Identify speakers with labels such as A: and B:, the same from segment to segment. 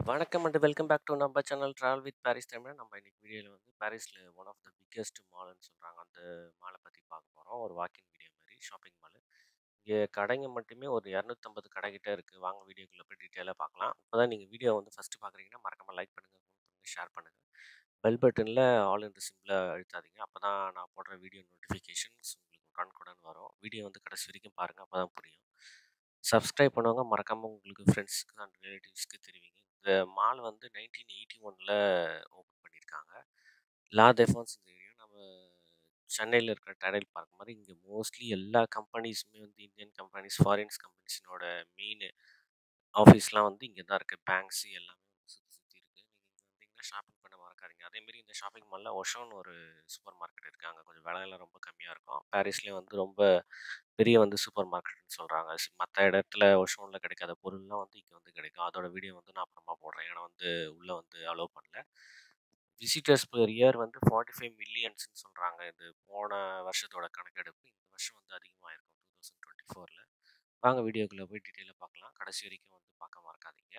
A: வணக்கம் and welcome back to நம்ம channel travel with Paris Tamil நம்ம இன்னைக்கு வீடியோவில் வந்து பாரிஸில் ஒன் ஆஃப் த பிக்கெஸ்ட் மால்னு சொல்கிறாங்க அந்த மாலை பற்றி பார்க்க போகிறோம் ஒரு வாக்கிங் வீடியோ மாதிரி ஷாப்பிங் மால் இங்கே கடைங்க மட்டுமே ஒரு இரநூத்தம்பது கடை கிட்ட இருக்குது வாங்க வீடியோக்குள்ளே போய் டீட்டெயிலாக பார்க்கலாம் இப்போ தான் நீங்கள் வீடியோ வந்து ஃபஸ்ட்டு பார்க்குறீங்கன்னா மறக்காமல் லைக் பண்ணுங்கள் பண்ணுங்கள் ஷேர் பண்ணுங்கள் பெல் பட்டனில் ஆல் இந்த சிம்பிளை அழுத்தாதீங்க அப்போ தான் நான் போடுற வீடியோ நோட்டிஃபிகேஷன்ஸ் உங்களுக்கு உடனுக்குடன் வரும் வீடியோ வந்து கடைசி வரைக்கும் பாருங்கள் அப்போ தான் புரியும் சப்ஸ்கிரைப் பண்ணுவாங்க மறக்காமல் உங்களுக்கு ஃப்ரெண்ட்ஸ்க்கு அண்ட் ரிலேட்டிவ்ஸ்க்கு தெரிவிங்க இந்த மால் வந்து நைன்டீன் எயிட்டி ஒனில் ஓப்பன் பண்ணியிருக்காங்க லா டெஃபான்ஸ் இந்த ஏரியா நம்ம சென்னையில் இருக்கிற டைடல் பார்க் மாதிரி இங்கே மோஸ்ட்லி எல்லா கம்பெனிஸுமே வந்து இந்தியன் கம்பெனிஸ் ஃபாரின்ஸ் கம்பெனிஸினோட மெயின் ஆஃபீஸ்லாம் வந்து இங்கே தான் இருக்குது பேங்க்ஸ் எல்லாமே சுற்றி சுற்றி இருக்குது நீங்கள் இங்கே வந்தீங்கன்னா ஷாப்பிங் பண்ண மறக்காதீங்க அதேமாரி இந்த ஷாப்பிங் மாலில் ஒஷோன்னு ஒரு சூப்பர் மார்க்கெட் இருக்குது அங்கே கொஞ்சம் விலையெல்லாம் ரொம்ப கம்மியாக இருக்கும் பாரிஸ்லேயே வந்து ரொம்ப பெரிய வந்து சூப்பர் மார்க்கெட்னு சொல்கிறாங்க மற்ற இடத்துல ஒஷோனில் கிடைக்காத பொருள்லாம் வந்து இங்கே வந்து கிடைக்கும் அதோட வீடியோ வந்து நான் அப்புறமா போடுறேன் ஏன்னா வந்து உள்ளே வந்து அலோவ் பண்ணல விசிட்டர்ஸ் பெர் இயர் வந்து ஃபார்ட்டி ஃபைவ் மில்லியன்ஸ்னு சொல்கிறாங்க இது போன வருஷத்தோட கணக்கெடுப்பு இந்த வருஷம் வந்து அதிகமாக இருக்கும் டூ தௌசண்ட் டுவெண்ட்டி ஃபோரில் வாங்க வீடியோக்குள்ளே போய் டீட்டெயிலாக பார்க்கலாம் கடைசி வரைக்கும் வந்து பார்க்க மறக்காதீங்க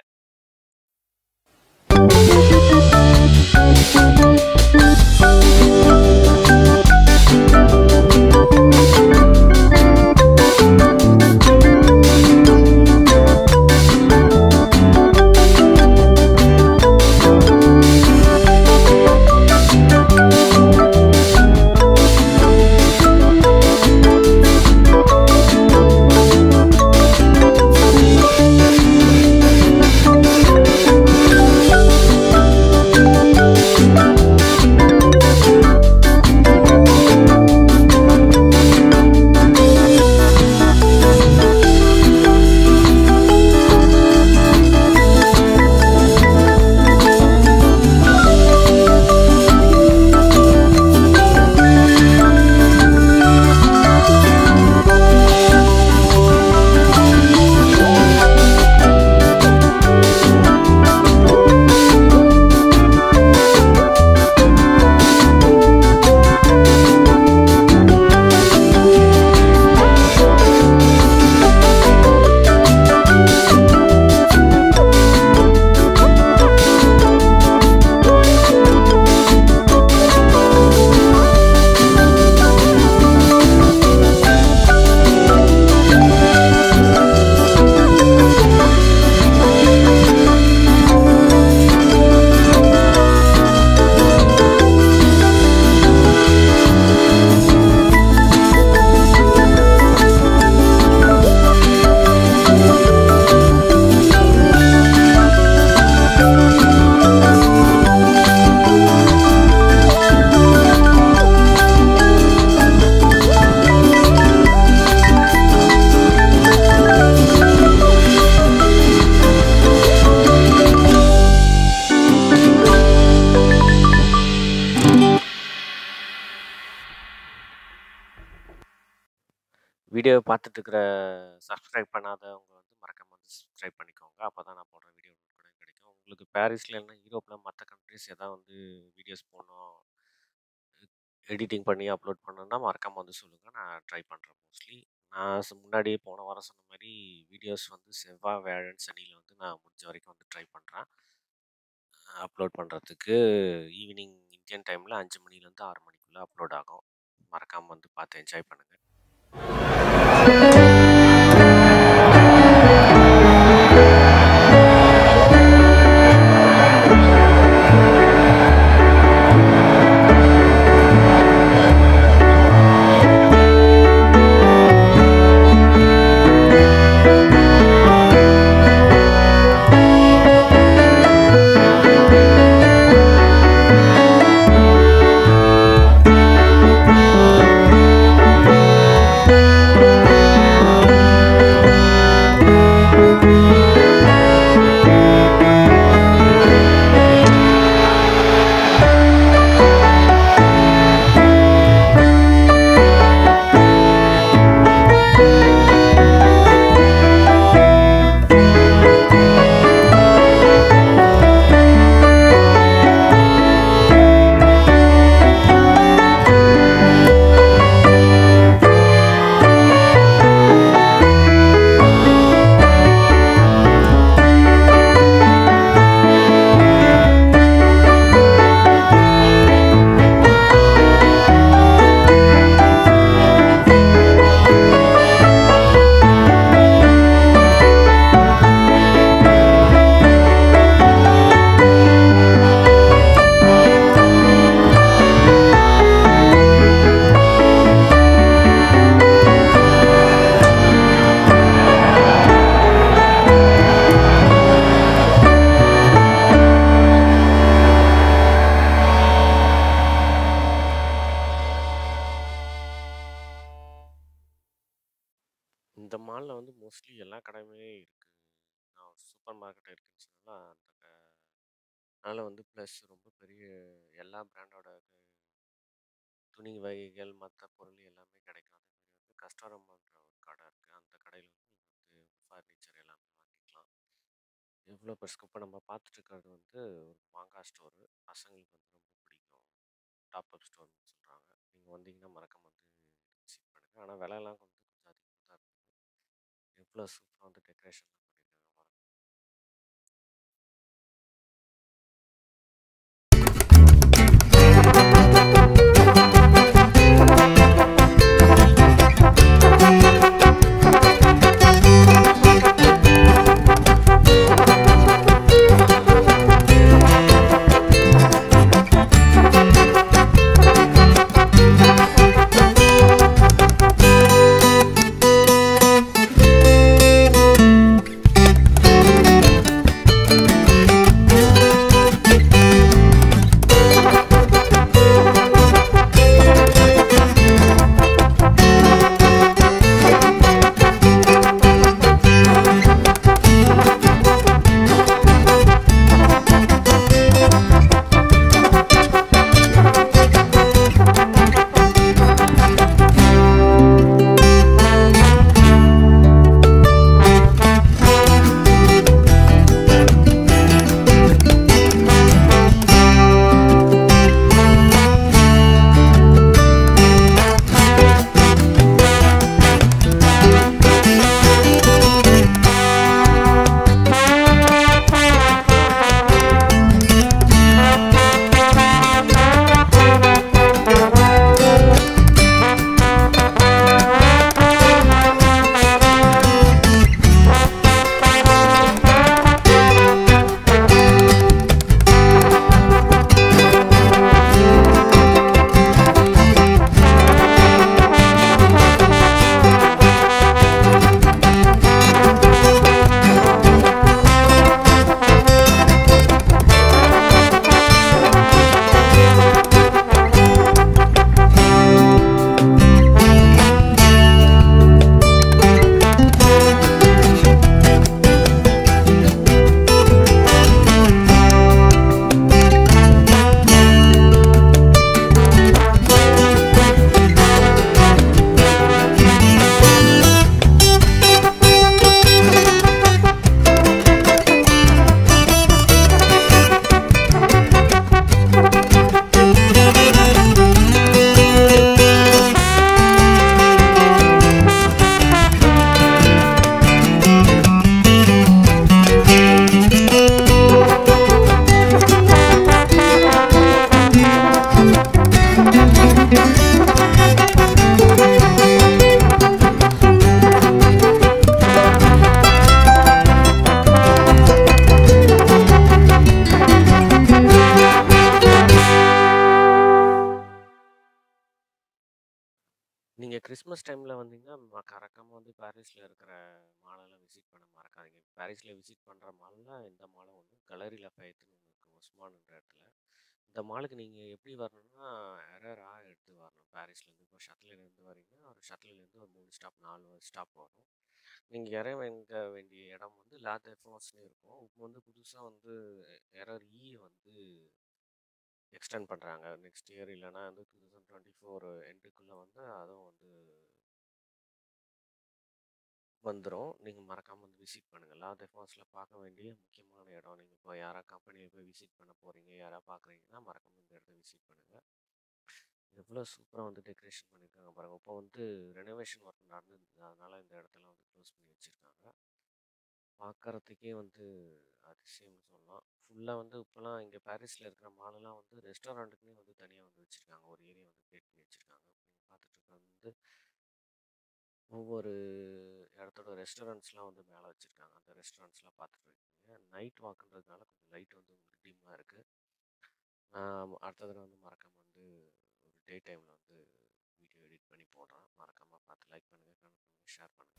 A: வீடியோ பார்த்துட்டு இருக்கிற சப்ஸ்கிரைப் பண்ணாதவங்க வந்து மறக்காம வந்து சப்ஸ்கிரைப் பண்ணிக்கோங்க அப்போ தான் நான் போடுற வீடியோ கூட கிடைக்கும் உங்களுக்கு பாரிஸில் இல்லைனா யூரோப்பில் மற்ற கண்ட்ரிஸ் எதாவது வந்து வீடியோஸ் போடணும் எடிட்டிங் பண்ணி அப்லோட் பண்ணணும்னா மறக்காமல் வந்து சொல்லுங்கள் நான் ட்ரை பண்ணுறேன் மோஸ்ட்லி நான் ச- முன்னாடியே போன வாரம் சொன்ன மாதிரி வீடியோஸ் வந்து செவ்வாய் வியாழன் சனியில் வந்து நான் முடிஞ்ச வரைக்கும் வந்து ட்ரை பண்ணுறேன் அப்லோட் பண்ணுறதுக்கு ஈவினிங் இந்தியன் டைமில் அஞ்சு மணிலேருந்து ஆறு மணிக்குள்ளே அப்லோட் ஆகும் மறக்காமல் வந்து பார்த்து என்ஜாய் பண்ணுங்கள்
B: Thank
A: சூப்பர் மார்க்கெட் இருக்குன்னு சொன்னாலும் அந்த க அதனால் வந்து ப்ளஸ் ரொம்ப பெரிய எல்லா பிராண்டோட துணி வகைகள் மற்ற பொருள் எல்லாமே கிடைக்கும் அதே மாதிரி வந்து கஸ்டாரம்ன்ற ஒரு கடை இருக்குது அந்த கடையில் வந்து நீங்கள் வந்து ஃபர்னிச்சர் எல்லாமே வாங்கிக்கலாம் எவ்வளோ பெருசு இப்போ நம்ம பார்த்துட்டு இருக்கிறது வந்து ஒரு மாங்காய் ஸ்டோரு பசங்களுக்கு வந்து ரொம்ப பிடிக்கும் டாப் அப் ஸ்டோர்னு சொல்கிறாங்க நீங்கள் வந்தீங்கன்னா மறக்காம வந்து விசிட் பண்ணுங்கள் ஆனால் விலையெல்லாம் வந்து கொஞ்சம் அதிகமாக தான் இருக்குது எவ்வளோ சூப்பராக வந்து டெக்கரேஷன்லாம் பண்ணியிருக்காங்க பாருங்க நீங்கள் கிறிஸ்மஸ் டைமில் வந்தீங்கன்னா மறக்காமல் வந்து பாரிஸில் இருக்கிற மாலெல்லாம் விசிட் பண்ண மறக்காதீங்க பாரிஸில் விசிட் பண்ணுற மால்லாம் இந்த மாலும் ஒன்று கலரி லஃபயத்துன்னு ஒன்று இருக்குது ஒஸ்மான்ன்ற இடத்துல இந்த மாலுக்கு நீங்கள் எப்படி வரணும்னா எரரா எடுத்து வரணும் பாரிஸ்லேருந்து இப்போ ஷட்டிலேருந்து வரீங்கன்னா ஒரு ஷட்டிலேருந்து ஒரு மூணு ஸ்டாப் நாலு ஸ்டாப் வரும் நீங்கள் இறங்க வேண்டிய இடம் வந்து லாத் எஃபோஸ்னு இருக்கும் இப்போ வந்து புதுசாக வந்து எரர் இ வந்து எக்ஸ்டெண்ட் பண்ணுறாங்க நெக்ஸ்ட் இயர் இல்லைனா வந்து டூ தௌசண்ட் டுவெண்ட்டி ஃபோர் எண்டுக்குள்ளே வந்து அதுவும் வந்து வந்துடும் நீங்கள் மறக்காமல் வந்து விசிட் பண்ணுங்கள் லா டெஃபாஸில் பார்க்க வேண்டிய முக்கியமான இடம் நீங்கள் இப்போ யாரா கம்பெனியை போய் விசிட் பண்ண போகிறீங்க யாரா பார்க்குறீங்கன்னா மறக்காமல் இந்த இடத்த விசிட் பண்ணுங்கள் எவ்வளோ சூப்பராக வந்து டெக்கரேஷன் பண்ணியிருக்காங்க பாருங்கள் இப்போ வந்து ரெனோவேஷன் ஒர்க் நடந்துருந்தது அதனால் இந்த இடத்துல வந்து க்ளோஸ் பண்ணி வச்சுருக்காங்க பார்க்குறதுக்கே வந்து அதிசயம்னு சொல்லலாம் ஃபுல்லாக வந்து இப்போலாம் இங்கே பாரிஸில் இருக்கிற மாலெல்லாம் வந்து ரெஸ்டாரண்ட்டுக்குமே வந்து தனியாக வந்து வச்சுருக்காங்க ஒரு ஏரியா வந்து கிரியேட் பண்ணி வச்சுருக்காங்க நீங்கள் பார்த்துட்டு இருக்கிறது வந்து ஒவ்வொரு இடத்தோட ரெஸ்டாரண்ட்ஸ்லாம் வந்து மேலே வச்சுருக்காங்க அந்த ரெஸ்டாரண்ட்ஸ்லாம் பார்த்துட்டு இருக்கீங்க நைட் வாக்குன்றதுனால கொஞ்சம் லைட் வந்து உங்களுக்கு டிம்மாக இருக்குது அடுத்த தடவை வந்து மறக்காமல் வந்து ஒரு டே டைமில் வந்து வீடியோ எடிட் பண்ணி போடுறேன் மறக்காமல் பார்த்து லைக் பண்ணுங்கள் கமெண்ட் பண்ணுங்கள் ஷேர் பண்ணுங்கள்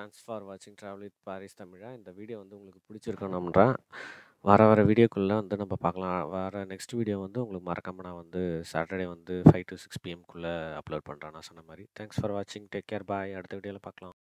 A: தேங்க்ஸ் ஃபார் வாட்சிங் ட்ராவல் வித் பாரிஸ் தமிழா. இந்த வீடியோ வந்து உங்களுக்கு பிடிச்சிருக்கும்னு நம்புறேன். வர வர வீடியோக்குள்ள வந்து நம்ம பார்க்கலாம். வர நெக்ஸ்ட் வீடியோ வந்து உங்களுக்கு மறக்காம நான் வந்து சாட்டர்டே வந்து 5 டூ 6 பிஎம்க்குள்ள அப்லோட் பண்றேன் நான் சொன்ன மாரி. தேங்க்ஸ் ஃபார் வாட்சிங். Take care. பாய். அடுத்த வீடியோல பார்க்கலாம்.